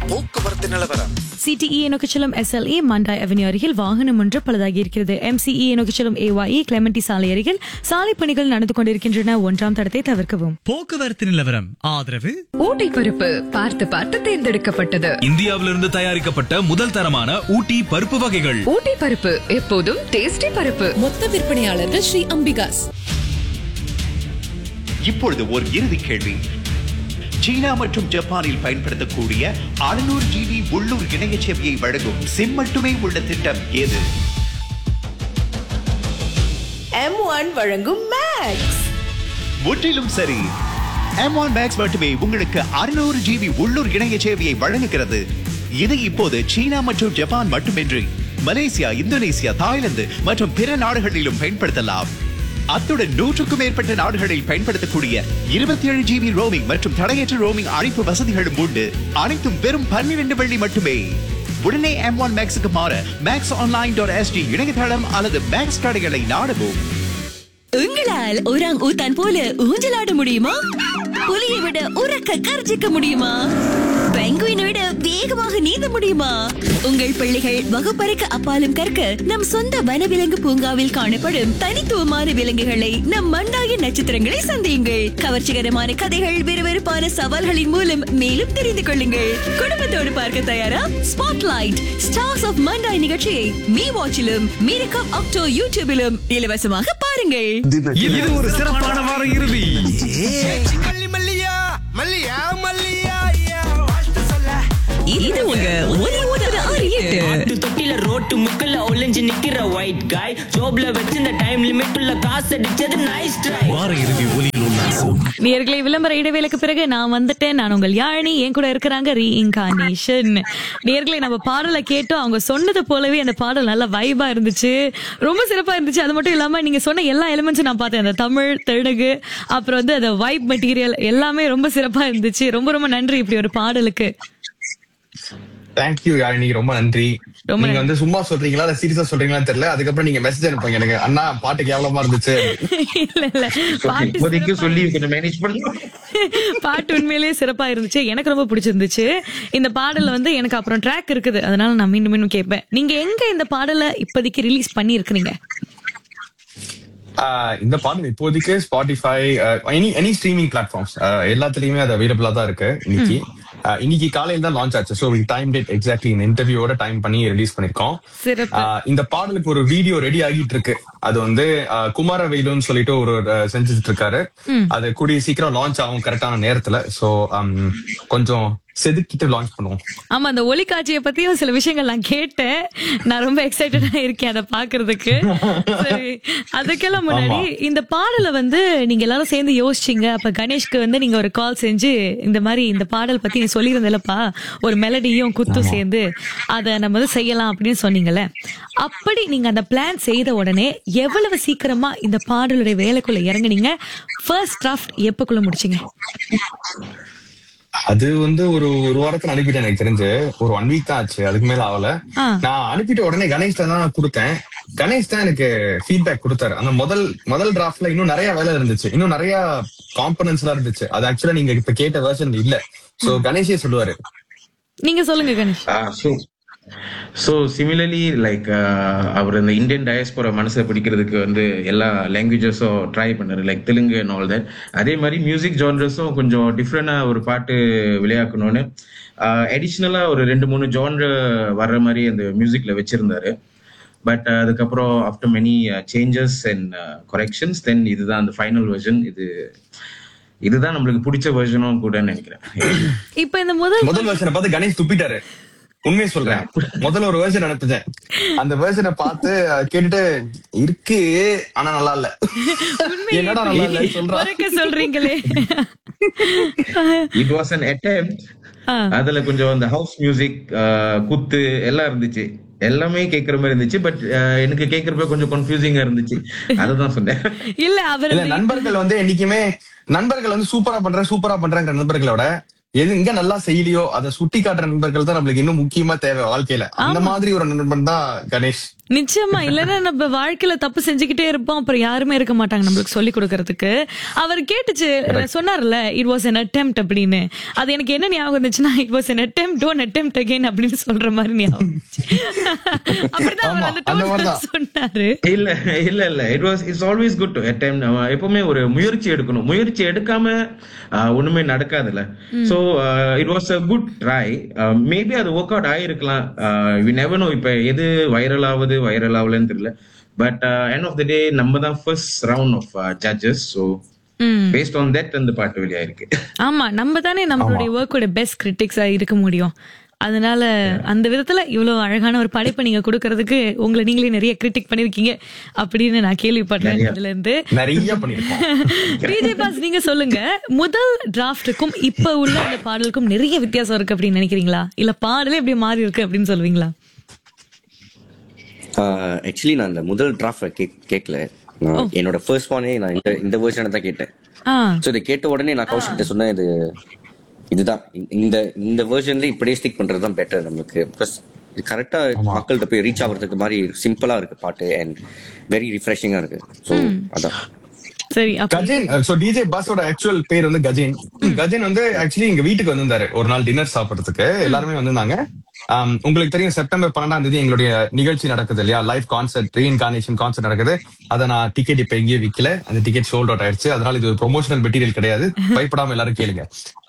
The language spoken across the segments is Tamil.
போக்குவரத்து நிலவரம் சிடிஇ நோக்கி செல்லும் எஸ்எல்இ மண்டாய் அவென்யூ அருகில் வாகனம் ஒன்று பழுதாகி இருக்கிறது எம்சிஇ நோக்கி செல்லும் ஏவாஇ கிளெமெண்டி சாலை அருகில் சாலை பணிகள் நடந்து கொண்டிருக்கின்றன ஒன்றாம் தடத்தை தவிர்க்கவும் போக்குவரத்து நிலவரம் ஆதரவு ஊட்டி பருப்பு பார்த்து பார்த்து தேர்ந்தெடுக்கப்பட்டது இந்தியாவிலிருந்து தயாரிக்கப்பட்ட முதல் தரமான ஊட்டி பருப்பு வகைகள் ஊட்டி பருப்பு எப்போதும் டேஸ்டி பருப்பு மொத்த விற்பனையாளர்கள் ஸ்ரீ அம்பிகாஸ் இப்பொழுது ஒரு இறுதி கேள்வி சீனா மற்றும் ஜப்பானில் பயன்படுத்தக்கூடிய 600 ஜிபி உள்ளூர் இணைய சேவையை வழங்கும் சிம் மட்டுமே உள்ள திட்டம் எது எம் ஒன் வழங்கும் மேக்ஸ் முற்றிலும் சரி M1 Max மட்டுமே உங்களுக்கு 600 ஜிபி உள்ளூர் இணைய சேவையை வழங்குகிறது இது இப்போது சீனா மற்றும் ஜப்பான் மட்டுமின்றி மலேசியா இந்தோனேசியா தாய்லாந்து மற்றும் பிற நாடுகளிலும் பயன்படுத்தலாம் அத்துடன் நூற்றுக்கும் மேற்பட்ட நாடுகளில் பயன்படுத்தக்கூடிய இருபத்தி ஏழு ஜிபி ரோமிங் மற்றும் தடையற்ற ரோமிங் அழைப்பு வசதிகளும் உண்டு அனைத்தும் வெறும் பன்னிரண்டு வெள்ளி மட்டுமே உடனே M1 ஒன் மேக்ஸுக்கு மாற மேக்ஸ் ஆன்லைன் டாட் எஸ்டி இணையதளம் அல்லது மேக்ஸ் கடைகளை நாடவும் உங்களால் ஒராங் ஊத்தான் போல ஊஞ்சலாட முடியுமா புலியை விட உறக்க கர்ஜிக்க முடியுமா பெங்குயினை விட வேகமாக நீந்த முடியுமா உங்கள் பிள்ளைகள் வகுப்பறைக்கு அப்பாலும் கற்க நம் சொந்த வனவிலங்கு பூங்காவில் காணப்படும் தனித்துவமான விலங்குகளை நம் மண்டாய நட்சத்திரங்களை சந்தியுங்கள் கவர்ச்சிகரமான கதைகள் விறுவிறுப்பான சவால்களின் மூலம் மேலும் தெரிந்து கொள்ளுங்கள் குடும்பத்தோடு பார்க்க தயாரா ஸ்பாட்லைட் ஸ்டார்ஸ் ஆஃப் மண்டாய் நிகழ்ச்சியை மீ வாட்சிலும் மீரகம் அக்டோ யூடியூபிலும் இலவசமாக பாருங்கள் இது ஒரு சிறப்பான வார இறுதி இது உங்க ஒலி ஒன்பது ஆறு எட்டு ஆட்டு தொட்டில ரோட்டு முக்கல்ல ஒளிஞ்சு நிக்கிற ஒயிட் காய் ஜோப்ல வச்சிருந்த டைம் லிமிட் உள்ள காசு அடிச்சது நைஸ் ட்ரை வார இறுதி ஒலியில் உல்லாசம் நேர்களை விளம்பர இடைவேளைக்கு பிறகு நான் வந்துட்டேன் நான் உங்கள் யாழினி என் கூட இருக்கிறாங்க ரீஇன்கார்னேஷன் நேர்களை நம்ம பாடலை கேட்டோம் அவங்க சொன்னது போலவே அந்த பாடல் நல்ல வைபா இருந்துச்சு ரொம்ப சிறப்பா இருந்துச்சு அது மட்டும் இல்லாம நீங்க சொன்ன எல்லா எலிமெண்ட்ஸும் நான் பார்த்தேன் அந்த தமிழ் தெலுங்கு அப்புறம் வந்து அந்த வைப் மெட்டீரியல் எல்லாமே ரொம்ப சிறப்பா இருந்துச்சு ரொம்ப ரொம்ப நன்றி இப்படி ஒரு பாடலுக்கு தேங்க்யூ யாழினி ரொம்ப நன்றி ரொம்ப நீங்க வந்து சும்மா சொல்றீங்களா இல்ல சீரியஸா சொல்றீங்களான்னு தெரியல அதுக்கப்புறம் நீங்க மெசேஜ் அனுப்புங்க எனக்கு அண்ணா பாட்டு கேவலமா இருந்துச்சு இல்ல இல்ல பாட்டு இப்போதைக்கு சிறப்பா- சொல்லி கொஞ்சம் மேனேஜ் பண்ணி பாட்டு உண்மையிலேயே சிறப்பா இருந்துச்சு எனக்கு ரொம்ப பிடிச்சிருந்துச்சு இந்த பாடல்ல வந்து எனக்கு அப்புறம் ட்ராக் இருக்குது அதனால நான் மீண்டும் மீண்டும் கேட்பேன் நீங்க எங்க இந்த பாடலை இப்போதைக்கு ரிலீஸ் பண்ணி இருக்கிறீங்க ஆஹ் இந்த பாட்டு இப்போதைக்கு Spotify any any streaming platforms எல்லாத்துலயுமே அது அவைலபிளா தான் இருக்கு இன்னைக்கு ஆஹ் இன்னைக்கு காலையில தான் லான்ச் ஆச்சு ஸோ டைம் டேட் எக்ஸாக்ட்லி இந்த இன்டர்வியூவோட டைம் பண்ணி ரிலீஸ் பண்ணிருக்கோம் சிறப்பு ஆஹ் இந்த பாடலுக்கு ஒரு வீடியோ ரெடி ஆகிட்டு இருக்கு அது வந்து ஆஹ் குமாரவேலுன்னு சொல்லிட்டு ஒரு ஆஹ் செஞ்சுட்டு இருக்காரு அது கூடிய சீக்கிரம் லான்ச் ஆகும் கரெக்டான நேரத்துல சோ கொஞ்சம் செதுக்கிட்டு லான்ச் பண்ணுவோம் ஆமா அந்த ஒளிக்காட்சியை பத்தியும் சில விஷயங்கள் நான் கேட்டேன் நான் ரொம்ப எக்ஸைட்டடா இருக்கேன் அதை பாக்குறதுக்கு சரி அதுக்கெல்லாம் முன்னாடி இந்த பாடலை வந்து நீங்க எல்லாரும் சேர்ந்து யோசிச்சீங்க அப்ப கணேஷ்க்கு வந்து நீங்க ஒரு கால் செஞ்சு இந்த மாதிரி இந்த பாடல் பத்தி நீ சொல்லியிருந்தலப்பா ஒரு மெலடியும் குத்தும் சேர்ந்து அதை நம்ம வந்து செய்யலாம் அப்படின்னு சொன்னீங்கல்ல அப்படி நீங்க அந்த பிளான் செய்த உடனே எவ்வளவு சீக்கிரமா இந்த பாடலுடைய வேலைக்குள்ள இறங்குனீங்க ஃபர்ஸ்ட் டிராஃப்ட் எப்பக்குள்ள முடிச்சீங்க அது வந்து ஒரு ஒரு வாரத்துல அனுப்பிட்டேன் எனக்கு தெரிஞ்சு ஒரு ஒன் வீக் தான் ஆச்சு அதுக்கு மேல ஆகல ஆ. நான் அனுப்பிட்ட உடனே கணேஷ் தான் நான் கொடுத்தேன் கணேஷ் தான் எனக்கு ஃபீட்பேக் கொடுத்தாரு அந்த முதல் முதல் டிராஃப்ட்ல இன்னும் நிறைய வேலை இருந்துச்சு இன்னும் நிறைய காம்பனன்ஸ் எல்லாம் இருந்துச்சு அது ஆக்சுவலா நீங்க இப்ப கேட்ட வெர்ஷன் இல்ல சோ கணேஷே சொல்லுவாரு நீங்க சொல்லுங்க Ganesh so so similarly like அவர் இந்த இந்தியன் டயஸ்போரா மனசை பிடிக்கிறதுக்கு வந்து எல்லா லாங்குவேஜஸும் ட்ரை பண்ணாரு like Telugu and all that அதே மாதிரி மியூசிக் ஜான்ரஸும் கொஞ்சம் டிஃப்ரெண்டாக ஒரு பாட்டு விளையாக்கணும்னு அடிஷ்னலாக ஒரு ரெண்டு மூணு ஜான்ரு வர்ற மாதிரி அந்த மியூசிக்ல வச்சிருந்தாரு பட் அதுக்கப்புறம் after many changes and corrections then இதுதான் அந்த ஃபைனல் வெர்ஷன் இது இதுதான் நம்மளுக்கு பிடிச்ச வெர்ஷனும் கூட நினைக்கிறேன் இப்ப இந்த முதல் முதல் வெர்ஷனை பார்த்து கணேஷ் துப்பிட்டாரு உண்மையை சொல்றேன் முதல்ல ஒரு வெர்ஷன் அனுப்பிச்சேன் அந்த வெர்ஷனை பார்த்து அஹ், கேட்டுட்டு இருக்கு ஆனா நல்லா இல்ல என்னடா நல்லா இல்ல சொல்றா உரைக்க சொல்றீங்களே இட் வாஸ் அன் attempt ஆ. அதுல கொஞ்சம் அந்த ஹவுஸ் மியூசிக் குத்து எல்லாம் இருந்துச்சு எல்லாமே கேக்குற மாதிரி இருந்துச்சு பட் எனக்கு கேக்குறப்ப கொஞ்சம் கன்ஃபியூசிங்கா இருந்துச்சு அததான் சொன்னேன் இல்ல அவர் இல்ல நண்பர்கள் வந்து என்னைக்குமே நண்பர்கள் வந்து சூப்பரா பண்றேன் சூப்பரா பண்றேங்கிற நண்பர்களோட எது எங்க நல்லா செய்யலையோ அதை சுட்டி காட்டுற நண்பர்கள் தான் நம்மளுக்கு இன்னும் முக்கியமா தேவை வாழ்க்கையில அந்த மாதிரி ஒரு நண்பன் தான் கணேஷ் நிச்சயமா இல்லன்னா நம்ம வாழ்க்கையில தப்பு செஞ்சுக்கிட்டே இருப்போம் அப்புறம் யாருமே இருக்க மாட்டாங்க நம்மளுக்கு சொல்லி கொடுக்கறதுக்கு அவர் கேட்டுச்சு சொன்னார்ல இட் வாஸ் an attempt அப்படின்னு அது எனக்கு என்ன ஞாபகம் இருந்துச்சுன்னா it was an attempt don't attempt again அப்படின்னு சொல்ற மாதிரி ஞாபகம் இருந்துச்சு. அப்படிதான் அவர் அந்த அந்த tone மாதிரிதான். ல சொன்னாரு இல்ல இல்ல இல்ல it was it's always good to attempt எப்பவுமே ஒரு முயற்சி எடுக்கணும் முயற்சி எடுக்காம ஆஹ், ஒண்ணுமே நடக்காதுல்ல so it was a good try maybe அது ஒர்க் அவுட் ஆயிருக்கலாம் வி நெவர் நோ இப்ப எது வைரல் ஆகுது வைரல் ஆகலன்னு தெரியல but end of the day நம்ம தான் first round of judges so hmm. Based on that அந்த பாட்டு வெளியாயிருக்கு ஆமா நம்ம தானே நம்மளுடைய ஒர்க்கோட பெஸ்ட் கிரிட்டிக்ஸா இருக்க முடியும் அதனால அந்த விதத்துல இவ்வளவு அழகான ஒரு படைப்பை நீங்க கொடுக்கறதுக்கு உங்களை நீங்களே நிறைய கிரிட்டிக் பண்ணிருக்கீங்க அப்படின்னு நான் கேள்விப்பட்டேன் நிறைய. இதுல இருந்து நிறைய பண்ணிருக்கோம் டிஜே பாஸ் நீங்க சொல்லுங்க முதல் டிராஃப்ட்டுக்கும் இப்ப உள்ள அந்த பாடலுக்கும் நிறைய வித்தியாசம் இருக்கு அப்படின்னு நினைக்கிறீங்களா இல்ல பாடலே எப்படி மாறி இருக்கு அப்படின்னு சொல்லுவீங்களா ஆக்சுவலி நான் இந்த முதல் டிராஃப்ட் கேட்கல நான் என்னோட ஃபர்ஸ்ட் ஒனே நான் இந்த இந்த வேர்ஷனை தான் கேட்டேன் ஆ ஸோ இதை கேட்ட உடனே நான் கௌஷிக்கிட்ட சொன்னேன் இது இதுதான் இந்த- இந்த இந்த வேர்ஷன்ல இப்படியே ஸ்டிக் பண்றது தான் பெட்டர் நமக்கு பிளஸ் இது கரெக்டா மக்கள்கிட்ட போய் ரீச் ஆகுறதுக்கு மாதிரி சிம்பிளா இருக்கு பாட்டு அண்ட் வெரி ரிஃப்ரெஷிங்கா இருக்கு ஸோ அதான் சரி அப்ப கஜேன் சோ டிஜே பாஸோட ஆக்சுவல் பேர் வந்து கஜேன் கஜேன் வந்து ஆக்சுவலி எங்க வீட்டுக்கு வந்திருந்தாரு ஒரு நாள் டின்னர் சாப்பிடுறதுக்கு எல்லாருமே வந்திருந்தாங்க ஆம், உங்களுக்கு தெரியும் செப்டம்பர் பன்னெண்டாம் தேதி எங்களுடைய நிகழ்ச்சி நடக்குது இல்லையா லைவ் கான்சர்ட் ரீஇன்கார்னேஷன் கான்சர்ட் நடக்குது அதை நான் டிக்கெட் இப்ப எங்கேயும் விக்கல அந்த டிக்கெட் சோல்ட் அவுட் ஆயிடுச்சு அதனால இது ஒரு ப்ரொமோஷனல் மெட்டீரியல் கிடையாது பயப்படாம எல்லாரும் கேளுங்க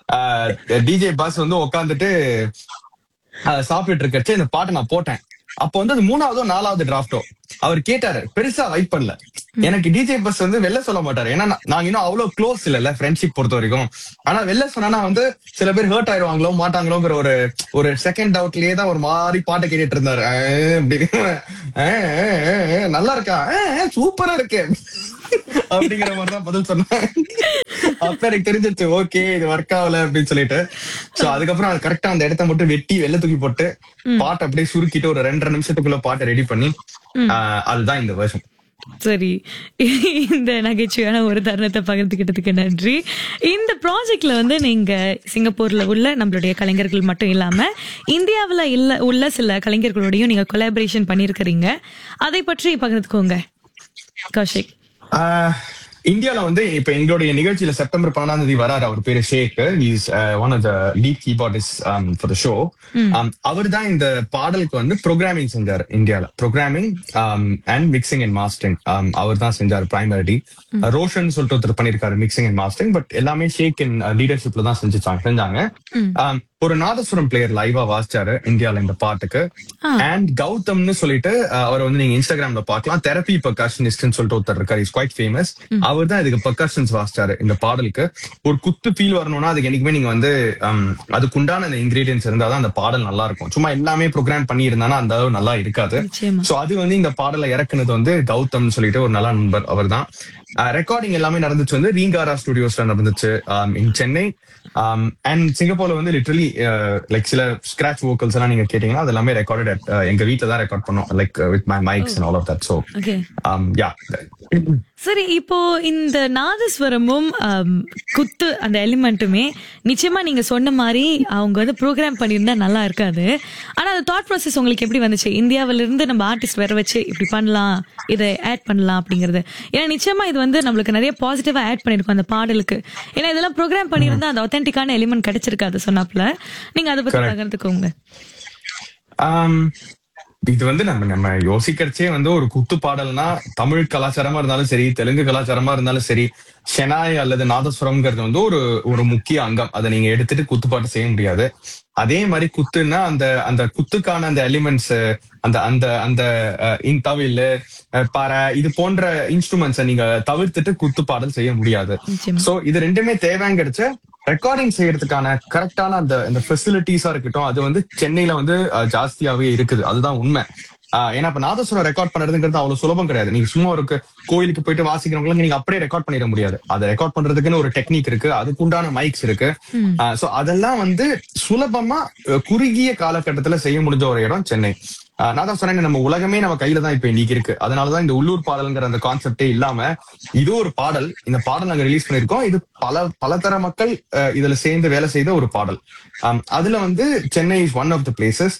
டிஜே பாஸ் வந்து உட்காந்துட்டு சாப்பிட்டுட்டு இருக்கச்சு இந்த பாட்டை நான் போட்டேன் அப்ப வந்து அது மூணாவதோ நாலாவது டிராஃப்டோ அவர் கேட்டாரு பெருசா வைப் பண்ணல எனக்கு டிஜே பஸ் வந்து வெளில சொல்ல மாட்டாரு ஏன்னா நான்- நாங்க இன்னும் அவ்வளவு க்ளோஸ் இல்லல்ல ஃப்ரெண்ட்ஷிப் பொறுத்த வரைக்கும் ஆனா வெளில சொன்னா வந்து சில பேர் ஹர்ட் ஆயிடுவாங்களோ மாட்டாங்களோங்கிற ஒரு ஒரு செகண்ட் டவுட்லயே தான் ஒரு மாதிரி பாட்டை கேட்டுட்டு இருந்தாரு ஆஹ் அப்படின்னு. ஆஹ் ஆஹ் ஆஹ் ஆஹ் நல்லா இருக்கா சூப்பரா இருக்கு அப்படிங்கிற மாதிரி தான் பதில் சொன்னேன் அப்ப எனக்கு தெரிஞ்சிருச்சு ஓகே இது ஒர்க் ஆகல அப்படின்னு சொல்லிட்டு சோ அதுக்கப்புறம் அது கரெக்டா அந்த இடத்த மட்டும் வெட்டி வெள்ள தூக்கி போட்டு பாட்டை அப்படியே சுருக்கிட்டு ஒரு ரெண்டரை நிமிஷத்துக்குள்ள பாட்டை ரெடி பண்ணி ஆஹ் அதுதான் இந்த வருஷம் சரி இந்த நகைச்சுவையான ஒரு தருணத்தை பகிர்ந்துக்கிட்டதுக்கு நன்றி இந்த ப்ராஜெக்ட்ல வந்து நீங்க சிங்கப்பூர்ல உள்ள நம்மளுடைய கலைஞர்கள் மட்டும் இல்லாம இந்தியாவுல இல்ல உள்ள சில கலைஞர்களோடையும் நீங்க கொலாபரேஷன் பண்ணிருக்கிறீங்க அதை பற்றி பகிர்ந்துக்கோங்க கௌஷிக் ஆஹ் இந்தியால வந்து இப்ப எங்களுடைய நிகழ்ச்சியில செப்டம்பர் பன்னெண்டாம் தேதி வராரு அவர் பேரு Sheikh is one of the lead keyboardist for the show அவர் தான் இந்த பாடலுக்கு வந்து ப்ரோக்ராமிங் செஞ்சார் இந்தியால programming and mixing and mastering அவர் தான் செஞ்சார் பிரைமரி ரோஷன் சொல்லிட்டு ஒருத்தர் பண்ணிருக்காரு மிக்சிங் அண்ட் மாஸ்டரிங் பட் எல்லாமே ஷேக் இன் லீடர்ஷிப்ல தான் செஞ்சுச்சாங்க செஞ்சாங்க Um, ஒரு நாதஸ்வரம் பிளேயர் லைவா வாசிச்சாரு இந்தியால இந்த பாட்டுக்கு அண்ட் கௌதம்னு சொல்லிட்டு uh, அவரை வந்து நீங்க இன்ஸ்டாகிராம்ல பார்க்கலாம் தெரப்பி பர்கஷனிஸ்ட்னு சொல்லிட்டு ஒருத்தர் இருக்காரு இஸ் குவைட் ஃபேமஸ் அவர் தான் இதுக்கு பர்கஷன்ஸ் வாசிச்சாரு இந்த பாடலுக்கு ஒரு குத்து ஃபீல் வரணும்னா அதுக்கு என்னைக்குமே நீங்க வந்து um, அதுக்குண்டான அந்த இன்கிரீடியன்ஸ் இருந்தாதான் அந்த பாடல் நல்லா இருக்கும் சும்மா எல்லாமே ப்ரோக்ராம் பண்ணி இருந்தானா அந்த அளவு நல்லா இருக்காது நிச்சயமா. சோ அது வந்து இந்த பாடலை இறக்குனது வந்து கௌதம்னு சொல்லிட்டு ஒரு நல்ல நண்பர் அவர் தான் ரெக்கார்டிங் எல்லாமே நடந்துச்சு வந்து ரீங்காரா ஸ்டுடியோஸ்ல நடந்துச்சு இன் சென்னை அண்ட் சிங்கப்பூர்ல வந்து லிட்டரலி லைக் சில ஸ்கிராச் வோக்கல்ஸ் எல்லாம் நீங்க கேட்டீங்கன்னா அது எல்லாமே ரெக்கார்டட் எங்க வீட்ல தான் ரெக்கார்ட் பண்ணோம் like with my mics and all of that so okay yeah சரி இப்போ இந்த நாதஸ்வரமும் ஆம், குத்து அந்த எலிமெண்ட்டுமே நிச்சயமா நீங்க சொன்ன மாதிரி அவங்க வந்து ப்ரோக்ராம் பண்ணியிருந்தா நல்லா இருக்காது ஆனா அந்த தாட் ப்ராசஸ் உங்களுக்கு எப்படி வந்துச்சு இந்தியாவில இருந்து நம்ம ஆர்டிஸ்ட் வர வச்சு இப்படி பண்ணலாம் இதை ஆட் பண்ணலாம் அப்படிங்கிறது ஏன்னா நிச்சயமா இது வந்து நம்மளுக்கு நிறைய பாசிட்டிவா ஆட் பண்ணிருக்கும் அந்த பாடலுக்கு ஏன்னா இதெல்லாம் ப்ரோக்ராம் பண்ணியிருந்தா அந்த ஒத்தென்டிக்கான எலிமெண்ட் கிடைச்சிருக்காது சொன்னாப்ல நீங்க அதை பத்தி Correct. பகிர்ந்துக்கோங்க Um, இது வந்து நம்ம நம்ம யோசிக்கிறச்சே வந்து ஒரு குத்து பாடல்னா தமிழ் கலாச்சாரமா இருந்தாலும் சரி தெலுங்கு கலாச்சாரமா இருந்தாலும் சரி ஷெனாய் அல்லது நாதஸ்வரம்ங்கிறது வந்து ஒரு ஒரு முக்கிய அங்கம் அதை நீங்க எடுத்துட்டு குத்துப்பாட்டு செய்ய முடியாது அதே மாதிரி குத்துன்னா அந்த அந்த குத்துக்கான அந்த எலிமெண்ட்ஸ் அந்த அந்த அந்த இன் தவில் பாறை இது போன்ற இன்ஸ்ட்ருமெண்ட்ஸை நீங்க தவிர்த்துட்டு குத்து பாடல் செய்ய முடியாது நிச்சயமா. சோ இது ரெண்டுமே தேவைங்கிறச்ச ரெக்கார்டிங் செய்யறதுக்கான கரெக்டான அந்த இந்த ஃபெசிலிட்டிஸா இருக்கட்டும் அது வந்து சென்னையில வந்து அஹ், ஜாஸ்தியாவே இருக்குது அதுதான் உண்மை ஆஹ் ஏன்னா இப்ப நாதஸ்வரம் ரெக்கார்ட் பண்றதுங்கிறது அவ்வளவு சுலபம் கிடையாது நீங்க சும்மா ஒரு க- கோயிலுக்கு போயிட்டு வாசிக்கிறவங்களுக்கு நீங்க அப்படியே ரெக்கார்ட் பண்ணிட முடியாது அதை ரெக்கார்ட் பண்றதுக்குன்னு ஒரு டெக்னிக் இருக்கு அதுக்குண்டான மைக்ஸ் இருக்கு சோ அதெல்லாம் வந்து சுலபமா அஹ், குறுகிய காலகட்டத்துல செய்ய முடிஞ்ச ஒரு இடம் சென்னை ஆஹ் நான் தான் சொன்னேன் நம்ம உலகமே நம்ம கையில தான் இப்ப இன்னைக்கு இருக்கு அதனாலதான் இந்த உள்ளூர் பாடல்ங்கிற அந்த கான்செப்டே இல்லாம இது ஒரு பாடல் இந்த பாடல் நாங்க ரிலீஸ் பண்ணிருக்கோம் இது பல பலதர மக்கள் ஆஹ் இதுல சேர்ந்து வேலை செய்த ஒரு பாடல் ஆம், அதுல வந்து Chennai is one of the places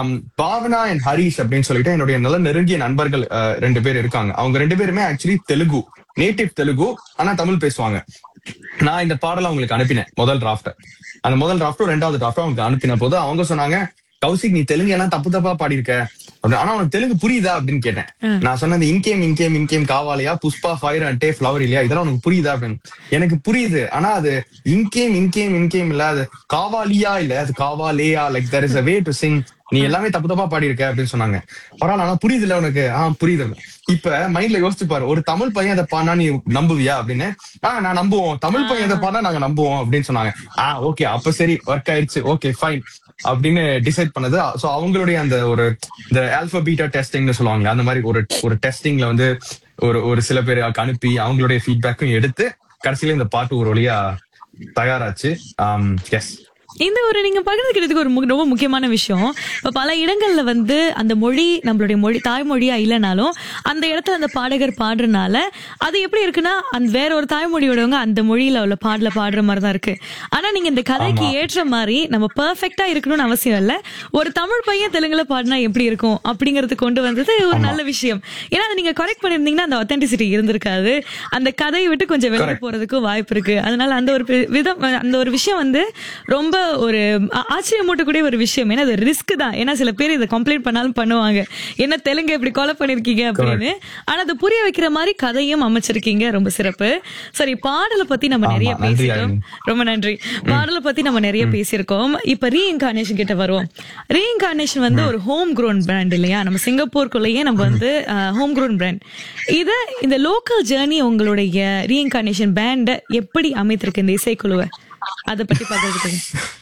Bhavana and Harish அப்படின்னு சொல்லிட்டு என்னுடைய நல்ல நெருங்கிய நண்பர்கள் ஆஹ் ரெண்டு பேர் இருக்காங்க அவங்க ரெண்டு பேருமே ஆக்சுவலி தெலுங்கு நேட்டிவ் தெலுங்கு ஆனா தமிழ் பேசுவாங்க நான் இந்த பாடலை அவங்களுக்கு அனுப்பினேன் முதல் டிராஃப்ட் அந்த முதல் டிராஃப்டும் ரெண்டாவது டிராஃப்டும் அவங்களுக்கு அனுப்பின போது அவங்க சொன்னாங்க கௌசிக் நீ தெலுங்கு எல்லாம் தப்பு தப்பா பாடியிருக்க அப்படின்னு. ஆனா உனக்கு தெலுங்கு புரியுதா அப்படின்னு கேட்டேன் நான் சொன்னது இன்கேம் இன்கேம் இன்கேம் காவாலியா புஷ்பா ஃபயர் அண்டே ஃபிளவர் இல்லையா இதெல்லாம் உனக்கு புரியுதா அப்படின்னு எனக்கு புரியுது ஆனா அது இன்கேம் இன்கேம் இன்கேம் இல்ல அது காவாலியா இல்ல அது காவாலேயா like there is a way to sing நீ எல்லாமே தப்பு தப்பா பாடியிருக்க அப்படின்னு சொன்னாங்க பரவாயில்ல ஆனா புரியுது இல்ல உனக்கு ஆஹ் புரியுது இப்ப மைண்ட்ல யோசிச்சு பாரு ஒரு தமிழ் பையன் அதை பாடினா நீ நம்புவியா அப்படின்னு ஆஹ் நான் நம்புவோம் தமிழ் பையன் இதை பாடினா நாங்க நம்புவோம் அப்படின்னு சொன்னாங்க ஆஹ் ஓகே அப்ப சரி ஒர்க் ஆயிடுச்சு ஓகே ஃபைன் அப்படின்னு டிசைட் பண்ணது சோ அவங்களுடைய அந்த ஒரு இந்த ஆல்பபீட்டா டெஸ்டிங்னு சொல்லுவாங்க அந்த மாதிரி ஒரு ஒரு டெஸ்டிங்ல வந்து ஒரு ஒரு சில பேர் அனுப்பி அவங்களுடைய ஃபீட்பேக்கும் எடுத்து கடைசியில இந்த பாட்டு ஒரு வழியா தயாராச்சு எஸ் இந்த ஒரு நீங்க பகிர்ந்துக்கிறதுக்கு ஒரு மு- ரொம்ப முக்கியமான விஷயம் இப்ப பல இடங்கள்ல வந்து அந்த மொழி நம்மளுடைய மொழி தாய்மொழியா இல்லைனாலும் அந்த இடத்துல அந்த பாடகர் பாடுறனால அது எப்படி இருக்குன்னா அந்த வேற ஒரு தாய்மொழியோடவங்க அந்த மொழியில உள்ள பாடல பாடுற மாதிரி தான் இருக்கு ஆனா நீங்க இந்த கதைக்கு ஏற்ற மாதிரி நம்ம பெர்ஃபெக்ட்டா இருக்கணும்னு அவசியம் இல்ல ஒரு தமிழ் பையன் தெலுங்குல பாடினா எப்படி இருக்கும் அப்படிங்கறது கொண்டு வந்தது ஒரு நல்ல விஷயம் ஏன்னா அதை நீங்க கரெக்ட் பண்ணிருந்தீங்கன்னா அந்த ஒத்தென்டிசிட்டி இருந்திருக்காது அந்த கதையை விட்டு கொஞ்சம் வெளியே போறதுக்கும் வாய்ப்பு இருக்கு அதனால அந்த ஒரு பி- விதம் அந்த ஒரு விஷயம் வந்து ரொம்ப ஒரு ஆ- ஆச்சரியமூட்டக்கூடிய ஒரு விஷயம் ஏன்னா அது ரிஸ்க் தான் ஏன்னா சில பேர் இதை கம்ப்ளைண்ட் பண்ணாலும் பண்ணுவாங்க என்ன தெலுங்கு இப்படி கொலை பண்ணிருக்கீங்க அப்படின்னு ஆனா அதை புரிய வைக்கிற மாதிரி கதையும் அமைச்சிருக்கீங்க ரொம்ப சிறப்பு சரி பாடலை பத்தி நம்ம நிறைய ஆமா, நன்றி, பேசிட்டோம் ரொம்ப நன்றி பாடலை பத்தி நம்ம நிறைய பேசியிருக்கோம் இப்ப ரீஇன்கார்னேஷன் கிட்ட வருவோம் ரீஇன்கார்னேஷன் வந்து ஒரு ஹோம் grown பிராண்ட் இல்லையா நம்ம சிங்கப்பூருக்குள்ளேயே நம்ம வந்து ஹோம் grown பிராண்ட் இத இந்த லோக்கல் ஜேர்னி உங்களுடைய ரீஇன்கார்னேஷன் பேண்ட எப்படி அமைத்திருக்கு இந்த இசைக்குழுவை அத பத்தி பாக்குறதுக்கு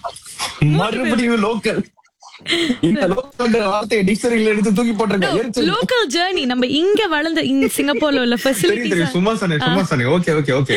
மறுபடியும் லோக்கல் இந்த லோக்கல் வார்த்தையை டிக்ஷனரியில எடுத்து தூக்கி போட்டிருக்கேன் எரிச்சல். லோக்கல் ஜேர்னி நம்ம இங்க வளர்ந்த இங்க சிங்கப்பூர்ல உள்ள தெரியும் தெரியும் ஃபெசிலிட்டிஸ் சும்மா சொன்னேன் சும்மா சொன்னேன் ஓகே ஓகே ஓகே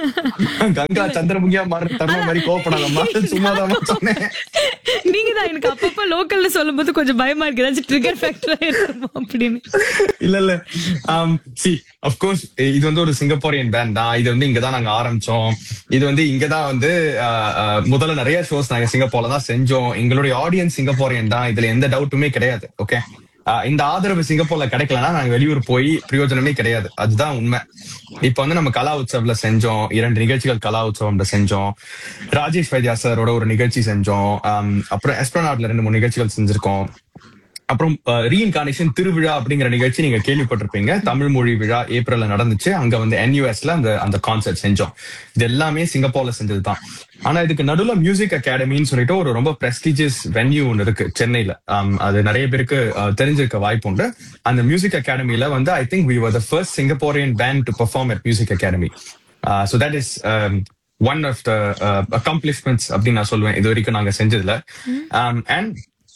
கங்கா சந்திரமுகியா மாற தர்மம் மாதிரி கோவப்படாதம்மா சும்மா தான் சொன்னேன் நீங்க தான் எனக்கு அப்பப்ப லோக்கல்ல சொல்லும்போது கொஞ்சம் பயமா இருக்கு ஏதாச்சும் ட்ரிகர் ஃபேக்டரா இருக்குமோ அப்படின்னு இல்ல இல்ல சி அப்கோர்ஸ் இது வந்து ஒரு சிங்கப்பூரியன் பேண்ட் தான் இது வந்து இங்கதான் நாங்க ஆரம்பிச்சோம் இது வந்து இங்கதான் வந்து ஆஹ், ஆஹ், முதல்ல நிறைய ஷோஸ் நாங்க சிங்கப்பூர்ல தான் செஞ்சோம் எங்களுடைய ஆடியன்ஸ் சிங்கப்பூரியன் தான் இதுல எந்த டவுட்டுமே கிடையாது ஓகே இந்த ஆதரவு சிங்கப்பூர்ல கிடைக்கலன்னா நாங்க வெளியூர் போய் பிரயோஜனமே கிடையாது அதுதான் உண்மை இப்ப வந்து நம்ம கலா உற்சவ்ல செஞ்சோம் இரண்டு நிகழ்ச்சிகள் கலா உற்சவம்ல செஞ்சோம் ராஜேஷ் வைத்யா சாரோட ஒரு நிகழ்ச்சி செஞ்சோம் ஆம், அப்புறம் எஸ்பிரனாட்ல ரெண்டு மூணு நிகழ்ச்சிகள் செஞ்சிருக்கோம் அப்புறம் ரீஇன்கார்னேஷன் திருவிழா அப்படிங்கிற நிகழ்ச்சி நீங்க கேள்விப்பட்டிருப்பீங்க தமிழ் மொழி விழா ஏப்ரல்ல நடந்துச்சு அங்க வந்து என்யூஎஸ்ல அந்த அந்த கான்சர்ட் செஞ்சோம் இது எல்லாமே சிங்கப்பூர்ல செஞ்சதுதான் ஆனா இதுக்கு நடுவுல மியூசிக் அகாடமின்னு சொல்லிட்டு ஒரு ரொம்ப பிரஸ்டீஜியஸ் வென்யூ ஒன்று இருக்கு சென்னையில ஆம், அது நிறைய பேருக்கு அஹ், தெரிஞ்சிருக்க வாய்ப்பு உண்டு அந்த மியூசிக் அகாடமில வந்து I think we were the first Singaporean band to perform at Music Academy so that is one of the accomplishments அப்படின்னு நான் சொல்லுவேன் இது வரைக்கும் நாங்க செஞ்சதுல அண்ட்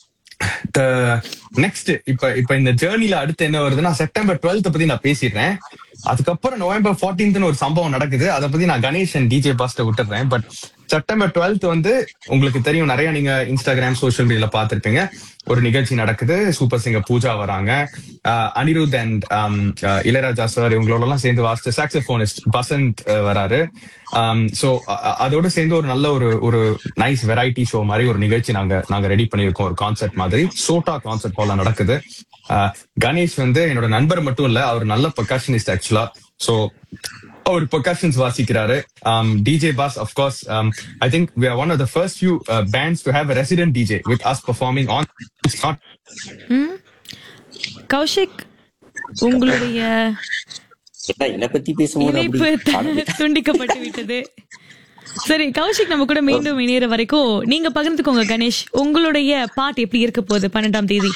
த நெக்ஸ்ட் இப்ப இப்ப இந்த ஜேர்னில அடுத்து என்ன வருதுன்னா செப்டம்பர் டுவெல்த் பத்தி நான் பேசிடுறேன் அதுக்கப்புறம் நவம்பர் 14th ஒரு சம்பவம் நடக்குது அதை பத்தி நான் கணேஷ் அண்ட் டிஜே பாஸ்ட விட்டுறேன் பட் செப்டம்பர் டுவெல்த் வந்து உங்களுக்கு தெரியும் நிறைய நீங்க இன்ஸ்டாகிராம் சோஷியல் மீடியால பார்த்திருப்பீங்க ஒரு நிகழ்ச்சி நடக்குது சூப்பர் சிங்கர் பூஜா வராங்க அஹ், அனிருத் அண்ட் இளையராஜா சார் இவங்களோட எல்லாம் சேர்ந்து வாசிச்ச சாக்ஸபோனிஸ்ட் பசந்த் அஹ், வராரு சோ அதோட சேர்ந்து ஒரு நல்ல ஒரு ஒரு நைஸ் வெரைட்டி ஷோ மாதிரி ஒரு நிகழ்ச்சி நாங்க நாங்க ரெடி பண்ணியிருக்கோம் ஒரு கான்செர்ட் மாதிரி சோட்டா கான்செர்ட் போல நடக்குது அஹ், கணேஷ் வந்து என்னோட நண்பர் மட்டும் இல்ல அவர் நல்ல பர்கஷனிஸ்ட் ஆக்சுவலா சோ அவர் percussions வாசிக்கிறாரு DJ Bass of course um, i think we are one of the first few uh, bands to have a resident dj with us performing on spot ம். கௌஷிக் உங்களுடைய என்ன என்னை பத்தி பேசும்போது இணைப்பு அப்படி து- துண்டிக்கப்பட்டு விட்டது சரி கௌஷிக் நம்ம கூட மீண்டும் இணையற வரைக்கும் நீங்க பகிர்ந்துக்கோங்க கணேஷ் உங்களுடைய பாட்டு எப்படி இருக்க போகுது பன்னெண்டாம் தேதி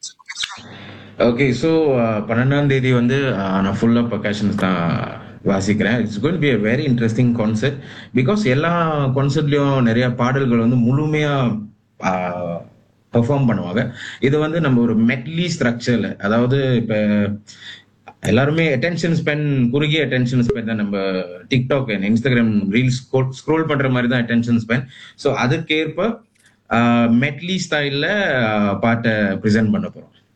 ஓகே ஸோ பன்னெண்டாம் தேதி வந்து uh, நான் ஃபுல்லாக பர்கஷன்ஸ் தான் வாசிக்கிறேன் it's going be a very interesting concert because எல்லா கான்செர்ட்லயும் நிறைய பாடல்கள் வந்து முழுமையாக பெர்ஃபார்ம் பண்ணுவாங்க இது வந்து நம்ம ஒரு மெட்லி ஸ்ட்ரக்சர்ல அதாவது இப்போ எல்லாருமே அட்டென்ஷன் ஸ்பென் குறுகிய அட்டென்ஷன் ஸ்பென் தான் நம்ம TikTok and Instagram reels scroll பண்ற மாதிரி தான் அட்டென்ஷன் ஸ்பென் ஸோ அதுக்கேற்ப மெட்லி ஸ்டைல்ல பாட்டை ப்ரெசென்ட் பண்ண போறோம்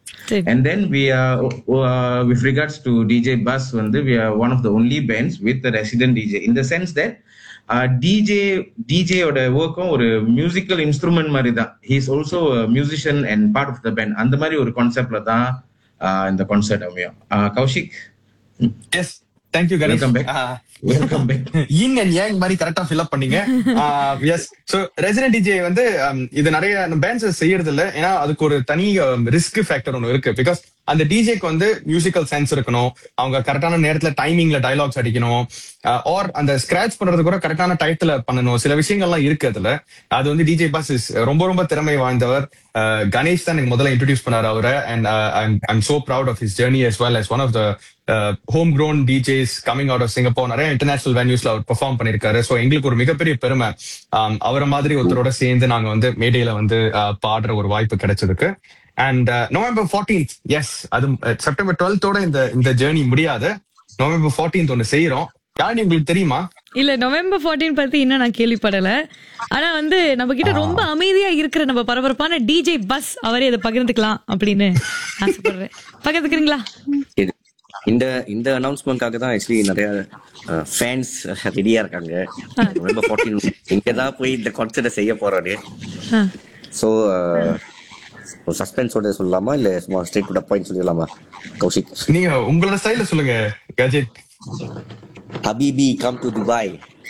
And then we are, uh, with regards to DJ Bus, வந்து we are one of the only bands with the resident DJ. In the sense that uh, DJ DJ ஓட ஒர்க்கும் ஒரு மியூசிக்கல் இன்ஸ்ட்ருமெண்ட் மாதிரி தான் he is also musician and part of the band அந்த மாதிரி ஒரு கான்செப்ட்ல தான் uh, இந்த கான்செர்ட் அமையும் Uh, Kaushik yes thank you Ganesh Welcome back. Welcome back in and ஏங் மாதிரி கரெக்டா ஃபில் அப் பண்ணீங்க எஸ் சோ ரெசிடென்ட் டிஜே வந்து um, இது நிறைய பேண்ட்ஸ் செய்யறது இல்ல ஏன்னா அதுக்கு ஒரு தனி ரிஸ்க் ஃபேக்டர் ஒன்று இருக்கு பிகாஸ் அந்த டிஜேக்கு வந்து மியூசிக்கல் சென்ஸ் இருக்கணும் அவங்க கரெக்டான நேரத்துல டைமிங்ல டயலாக்ஸ் அடிக்கணும் ஆர் அந்த ஸ்கிராச் பண்றது கூட கரெக்டான டயத்துல பண்ணணும் சில விஷயங்கள்லாம் இருக்கு அதுல அது வந்து டிஜே பாஸ் இஸ் ரொம்ப ரொம்ப திறமை வாய்ந்தவர் Uh, கணேஷ் தான் எனக்கு முதல்ல இன்ட்ரடியூஸ் பண்ணாரு அவரை and I'm so proud of his journey as well as one of the home grown DJs coming out of Singapore நிறைய இன்டர்நேஷனல் வென்யூஸ்ல அவர் பெர்ஃபார்ம் பண்ணிருக்காரு சோ எங்களுக்கு ஒரு மிகப்பெரிய பெருமை Um, அவரை மாதிரி ஒருத்தரோட சேர்ந்து நாங்க வந்து மேடையில வந்து uh, பாடுற ஒரு வாய்ப்பு கிடைச்சதுக்கு அண்ட் நவம்பர் 14th எஸ் அது செப்டம்பர் டுவெல்த்தோட இந்த இந்த ஜேர்னி முடியாது நவம்பர் 14th ஒன்னு செய்யறோம் யாருன்னு உங்களுக்கு தெரியுமா இல்ல நவம்பர் 14 பத்தி இன்னும் நான் கேள்விப்படல ஆனா வந்து நம்ம கிட்ட ரொம்ப அமைதியா இருக்கிற நம்ம பரபரப்பான டிஜே பஸ் அவரே அதை பகிர்ந்துக்கலாம் அப்படின்னு ஆசைப்படுறேன் பகிர்ந்துக்கிறீங்களா இது இந்த இந்த அனௌன்ஸ்மெண்ட்காக தான் ஆக்சுவலி நிறைய ஃபேன்ஸ் ரெடியா இருக்காங்க நவம்பர் ஃபோர்டீன் இங்க தான் போய் இந்த கான்சர்ட்டை செய்ய போறோன்னு ஆ. ஸோ சஸ்பென்ஸோட சொல்லலாமா இல்ல சும்மா ஸ்ட்ரெயிட் டு பாயிண்ட் சொல்லிடலாமா கௌஷிக் நீங்க உங்களோட ஸ்டைல சொல்லுங்க கஜித் ஹபீபி come to Dubai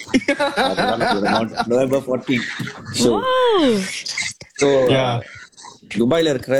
November fourteen so so துபாயில இருக்கிற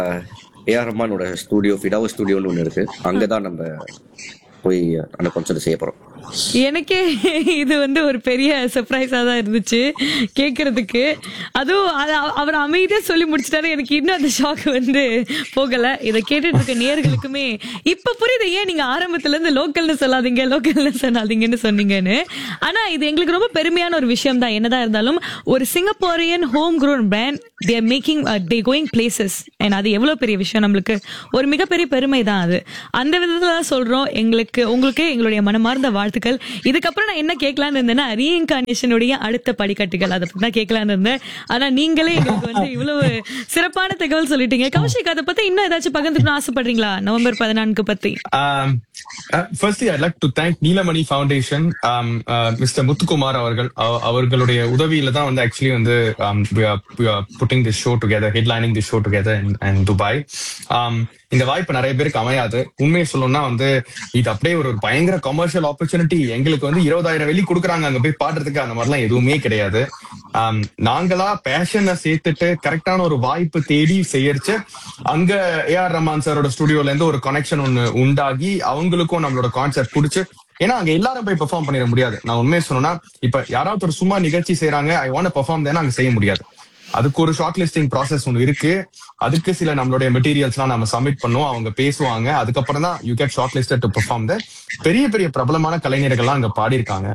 ஏஆர் ரஹ்மானோட ஸ்டூடியோ ஃபிடாவோ ஸ்டூடியோன்னு ஒன்று இருக்கு அங்கதான் நம்ம போய் அந்த கான்சர்ட் செய்ய போறோம் எனக்கே இது வந்து ஒரு பெரிய சர்ப்ரைஸா தான் இருந்துச்சு கேக்குறதுக்கு அதுவும் அது அவ- அவர் அமைதியா சொல்லி முடிச்சிட்டாரு எனக்கு இன்னும் அந்த ஷாக் வந்து போகல இதை கேட்டுட்டு இருக்க நேர்களுக்குமே இப்ப புரியுது ஏன் நீங்க ஆரம்பத்துல இருந்து லோக்கல்னு சொல்லாதீங்க லோக்கல்னு சொல்லாதீங்கன்னு சொன்னீங்கன்னு ஆனா இது எங்களுக்கு ரொம்ப பெருமையான ஒரு விஷயம் தான் என்னதான் இருந்தாலும் ஒரு Singaporean home grown brand they are making the going places and அது எவ்வளவு பெரிய விஷயம் நம்மளுக்கு ஒரு மிகப்பெரிய பெருமை தான் அது அந்த விதத்துல தான் சொல்றோம் எங்களுக்கு உங்களுக்கு எங்களுடைய மனமார்ந்த வாழ்த்துக்கள் இதுக்கப்புறம் நான் என்ன கேட்கலான்னு இருந்தேன்னா ரீஇன்கார்னேஷனுடைய அடுத்த படிக்கட்டுகள் அதை பத்தி தான் கேட்கலான்னு இருந்தேன் ஆனா நீங்களே எங்களுக்கு வந்து இவ்வளவு சிறப்பான தகவல் சொல்லிட்டீங்க கௌஷிக் அதை பத்தி இன்னும் ஏதாச்சும் பகிர்ந்துக்கணும் ஆசைப்படுறீங்களா நவம்பர் பதினான்கு பத்தி Um, uh, firstly, I'd like to thank Neelamani foundation mister Muthukumar அவர்கள் அவ- அவர்களுடைய உதவியில தான் வந்து ஆக்சுவலி வந்து um, we are we are putting this show together headlining this show together in, in Dubai. Um, இந்த வாய்ப்பு நிறைய பேருக்கு அமையாது உண்மையை சொல்லணும்னா வந்து இது அப்படியே ஒரு பயங்கர கமர்ஷியல் ஆப்பர்ச்சுனிட்டி எங்களுக்கு வந்து இருபதாயிரம் வெள்ளி கொடுக்குறாங்க அங்க போய் பாடுறதுக்கு அந்த மாதிரிலாம் எதுவுமே கிடையாது Um, நாங்களா பேஷனை சேர்த்துட்டு கரெக்டான ஒரு வாய்ப்பு தேடி செய்யறச்சு அங்க ஏஆர் ரஹ்மான் சாரோட ஸ்டுடியோல இருந்து ஒரு கனெக்ஷன் ஒன்னு உண்டாகி அவங்களுக்கும் நம்மளோட கான்செப்ட் பிடிச்சு ஏன்னா அங்க எல்லாரும் போய் பெர்ஃபார்ம் பண்ணிட முடியாது நான் உண்மையை சொன்னா இப்ப யாராவது ஒரு சும்மா நிகழ்ச்சி செய்றாங்க ஐ வாண்ட் பெர்ஃபார்ம் தானே அங்க செய்ய முடியாது அதுக்கு ஒரு ஷார்ட் லிஸ்டிங் ப்ராசஸ் ஒன்று இருக்கு அதுக்கு சில நம்மளுடைய மெட்டீரியல்ஸ்லாம் நம்ம சப்மிட் பண்ணுவோம் அவங்க பேசுவாங்க அதுக்கப்புறம் தான் you get short listed to perform the பெரிய பெரிய பிரபலமான கலைஞர்கள்லாம் அங்க பாடியிருக்காங்க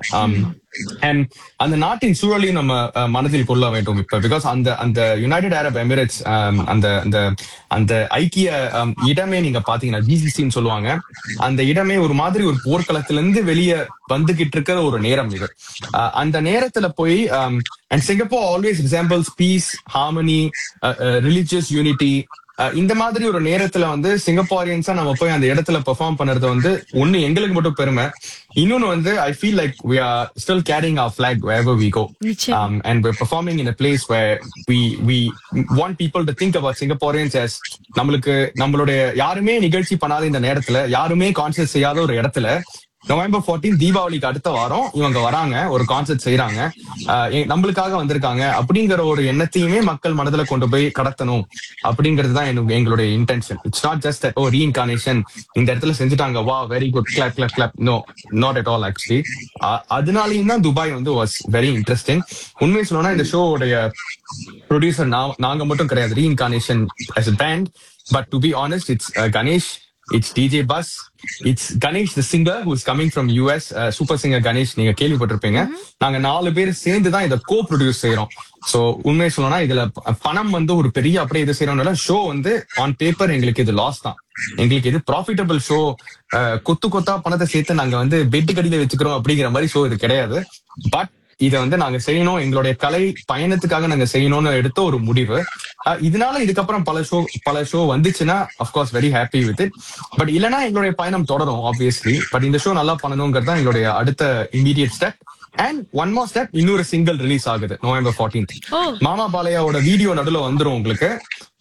அண்ட் அந்த நாட்டின் சூழலையும் நம்ம அஹ், மனதில் கொள்ள வேண்டும் இப்ப பிகாஸ் அந்த அந்த யுனைடெட் அரப் எமிரேட்ஸ் அந்த அந்த அந்த ஐக்கிய um, இடமே நீங்க பாத்தீங்கன்னா ஜிசிசின்னு சொல்லுவாங்க அந்த இடமே ஒரு மாதிரி ஒரு போர்க்களத்திலிருந்து வெளியே வந்துகிட்டு இருக்கிற ஒரு நேரம் இது அஹ், அந்த நேரத்துல போய் and Singapore always resembles peace harmony religious unity இந்த மாதிரி ஒரு நேரத்துல வந்து சிங்கப்பூரியன்ஸா நம்ம போய் அந்த இடத்துல பெர்ஃபார்ம் பண்றது வந்து ஒண்ணு எங்களுக்கு மட்டும் பெருமை இன்னொன்னு வந்து I feel like we are still carrying our flag wherever we go நிச்சயம். um, and we're performing in a place where we we want people to think about Singaporeans as நம்மளுக்கு நம்மளுடைய யாருமே நிகழ்ச்சி பண்ணாத இந்த நேரத்துல யாருமே கான்சர்ட் செய்யாத ஒரு இடத்துல நவம்பர் 14 தீபாவளிக்கு அடுத்த வாரம் இவங்க வராங்க ஒரு கான்சர்ட் செய்யறாங்க நம்மளுக்காக வந்திருக்காங்க அப்படிங்கிற ஒரு எண்ணத்தையுமே மக்கள் மனதுல கொண்டு போய் கடத்தணும் அப்படிங்கிறது தான் எனக்கு- எங்களுடைய intention it's not just oh Reincarnation இந்த இடத்துல செஞ்சுட்டாங்க வா very good clap clap clap no not at all actually அதனாலயும் தான் துபாய் வந்து வாஸ் வெரி இன்ட்ரெஸ்டிங் உண்மையை சொல்லணும்னா இந்த ஷோவுடைய ப்ரொடியூசர் நாங்க மட்டும் கிடையாது Reincarnation as a band but to be honest it's uh, Ganesh it's DJ Bus it's Ganesh the singer who is coming from US uh, super singer Ganesh நீங்க கேள்விப்பட்டிருப்பீங்க நாங்க நாலு பேர் சேர்ந்து தான் இதை கோ ப்ரொடியூஸ் செய்யறோம் சோ உண்மையை சொல்லணும்னா இதுல ப- பணம் வந்து ஒரு பெரிய அப்படியே இது செய்யறோம்னால ஷோ வந்து ஆன் பேப்பர் எங்களுக்கு இது லாஸ் தான் எங்களுக்கு இது ப்ராஃபிட்டபிள் ஷோ கொத்து கொத்தா பணத்தை சேர்த்து நாங்க வந்து பெட்டு கடியில வச்சுக்கிறோம் அப்படிங்கிற மாதிரி ஷோ இது கிடையாது பட் இதை வந்து நாங்க செய்யணும் எங்களுடைய கலை பயணத்துக்காக நாங்க செய்யணும்னு எடுத்த ஒரு முடிவு அஹ் இதனால இதுக்கப்புறம் பல ஷோ பல ஷோ வந்துச்சுன்னா of course very happy with it but இல்லனா எங்களுடைய பயணம் தொடரும் ஆப்வியஸ்லி பட் இந்த ஷோ நல்லா பண்ணணுங்கிறது தான் எங்களுடைய அடுத்த immediate step and one more step இன்னொரு சிங்கிள் ரிலீஸ் ஆகுது நவம்பர் ஃபோர்டீன்த் மாமா பாலையாவோட வீடியோ நடுவுல வந்துரும் உங்களுக்கு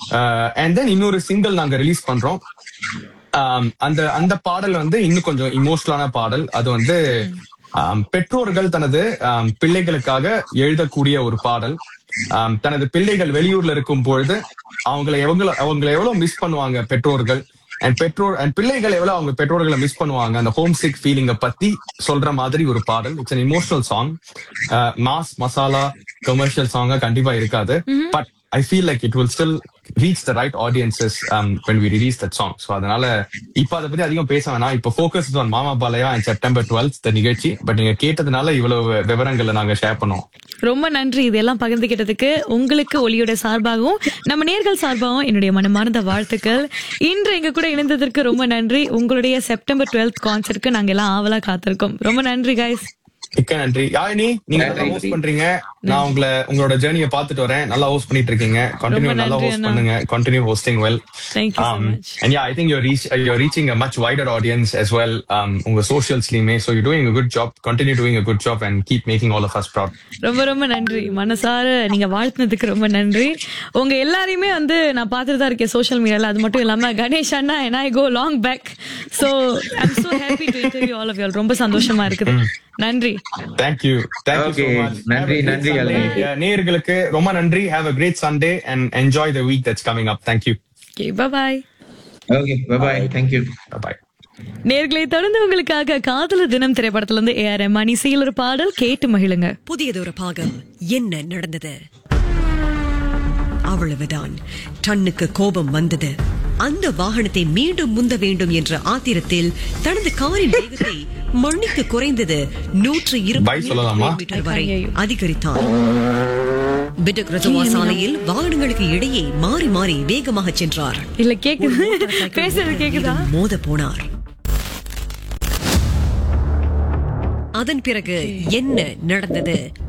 அண்ட் தென் இன்னொரு சிங்கிள் நாங்க ரிலீஸ் பண்றோம் ஆம், அந்த அந்த பாடல் வந்து இன்னும் கொஞ்சம் இமோஷனலான பாடல் அது வந்து ஆம், பெற்றோர்கள் தனது ஆம், பிள்ளைகளுக்காக எழுதக்கூடிய ஒரு பாடல் ஆம், தனது பிள்ளைகள் வெளியூர்ல இருக்கும் பொழுது அவங்களை எவங்கள அவங்களை எவ்வளவு மிஸ் பண்ணுவாங்க பெற்றோர்கள் அண்ட் பெற்றோர் அண்ட் பிள்ளைகள் எவ்வளவு அவங்க பெற்றோர்களை மிஸ் பண்ணுவாங்க அந்த ஹோம் சிக் ஃபீலிங்க பத்தி சொல்ற மாதிரி ஒரு பாடல் it's an emotional song mass masala commercial சாங்கா கண்டிப்பா இருக்காது but I feel like it will still reach the right audiences when we release that song so அதனால இப்ப அதை பத்தி அதிகம் பேச வேணாம் இப்போ ஃபோக்கஸ் ஆன் மாமா Balaiya and September twelfth the நிகழ்ச்சி பட் நீங்க கேட்டதுனால இவ்வளவு விவரங்களை நாங்க ஷேர் பண்ணோம் ரொம்ப நன்றி இதெல்லாம் பகிர்ந்துகிட்டதுக்கு உங்களுக்கு ஒளியோட சார்பாகவும் நம்ம நேர்கள் சார்பாகவும் என்னுடைய மனமார்ந்த வாழ்த்துக்கள் இன்று எங்க கூட இணைந்ததற்கு ரொம்ப நன்றி உங்களுடைய செப்டம்பர் டுவெல்த் கான்சர்ட்க்கு நாங்க எல்லாம் ஆவலா காத்திருக்கோம் ரொம்ப நன்றி கைஸ் மிக்க நன்றி யாழினி நீங்க நல்லா ஹோஸ்ட் பண்றீங்க நான் உங்களை உங்களோட ஜேர்னியை பார்த்துட்டு வரேன் நல்லா ஹோஸ்ட் பண்ணிட்டு இருக்கீங்க கண்டினியூ ரொம்ப நல்லா நன்றி ஹோஸ்ட் அண்ணா. பண்ணுங்க continue hosting well Thank you so much. and yeah i think you're reach you're reaching a much wider audience as well um உங்க socialsலயுமே so you're doing a good job continue doing a good job and keep making all of us proud ரொம்ப ரொம்ப நன்றி மனசார நீங்க வாழ்த்தினதுக்கு ரொம்ப நன்றி உங்க எல்லாரையுமே வந்து நான் பார்த்துட்டு தான் இருக்கேன் சோஷியல் மீடியால அது மட்டும் இல்லாம கணேஷ் அண்ணா and I go long back so I'm so happy to interview all of you all ரொம்ப சந்தோஷமா இருக்குது நன்றி thank you thank you so Okay. much நன்றி, Have a great நன்றி, Sunday. அலி. Yeah, நேயர்களுக்கு ரொம்ப நன்றி have a great sunday and enjoy the week that's coming up thank you okay bye bye okay bye thank you bye நேர்களை தொடர்ந்து உங்களுக்காக காதலர் தினம் திரைப்படத்துல இருந்து ஏஆர் ரஹ்மான் இசையில் ஒரு பாடல் கேட்டு மகிழுங்க புதியதொரு பாகம் என்ன நடந்தது அவ்வளவுதான் டன்னுக்கு கோபம் வந்தது அந்த வாகனத்தை மீண்டும் முந்த வேண்டும் என்ற ஆத்திரத்தில் தனது காரின் வேகத்தை மணிக்கு குறைந்தது நூற்று Bye சொல்லலாமா? கிலோமீட்டர் வரை அதிகரித்தான் பிடக் ரஜவா சாலையில் வாகனங்களுக்கு இடையே மாறி மாறி வேகமாக சென்றார் இல்ல கேக்குது பேசுறது கேக்குதா மோத போனார் அதன் பிறகு என்ன நடந்தது